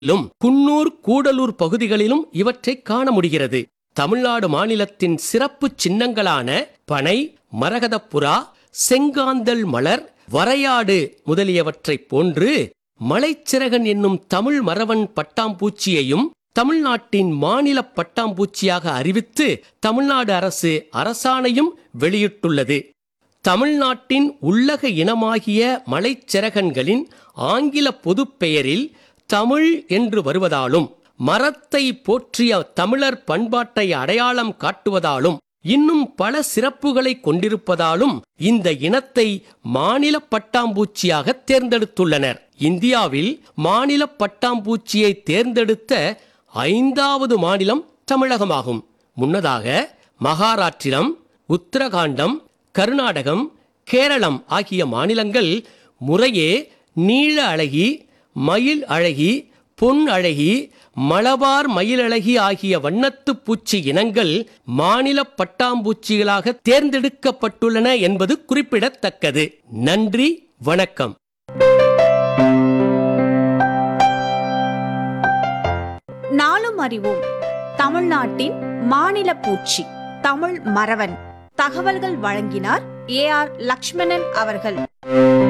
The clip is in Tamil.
லும் குன்னூர் கூடலூர் பகுதிகளிலும் இவற்றை காண முடிகிறது தமிழ்நாடு மாநிலத்தின் சிறப்பு சின்னங்களான பனை மரகதப்புறா செங்காந்தள் மலர் வரையாடு முதலியவற்றைப் போன்று மலைச்சிறகன் என்னும் தமிழ் மரவன் பட்டாம்பூச்சியையும் தமிழ்நாட்டின் மாநில பட்டாம்பூச்சியாக அறிவித்து தமிழ்நாடு அரசு அரசாணையும் வெளியிட்டுள்ளது தமிழ்நாட்டின் உள்ளக இனமாகிய மலைச்சிறகன்களின் ஆங்கில பொதுப் பெயரில் தமிழ் என்று வருவதாலும் மரத்தை போற்றிய தமிழர் பண்பாட்டை அடையாளம் காட்டுவதாலும் இன்னும் பல சிறப்புகளை கொண்டிருப்பதாலும் இந்த இனத்தை மாநில பட்டாம்பூச்சியாக தேர்ந்தெடுத்துள்ளனர் இந்தியாவில் மாநில பட்டாம்பூச்சியை தேர்ந்தெடுத்த ஐந்தாவது மாநிலம் தமிழகமாகும் முன்னதாக மகாராஷ்டிரம் உத்தரகாண்டம் கர்நாடகம் கேரளம் ஆகிய மாநிலங்கள் முறையே நீள அழகி மயில் அழகி பொன் அழகி மலபார் மயிலழகி ஆகிய வண்ணத்து பூச்சி இனங்கள் மாநில பட்டாம்பூச்சிகளாக தேர்ந்தெடுக்கப்பட்டுள்ளன என்பது குறிப்பிடத்தக்கது நன்றி வணக்கம் நாளும் அறிவோம் தமிழ்நாட்டின் மாநில பூச்சி தமிழ் மறவன் தகவல்கள் வழங்கினார் ஏ ஆர் லக்ஷ்மணன் அவர்கள்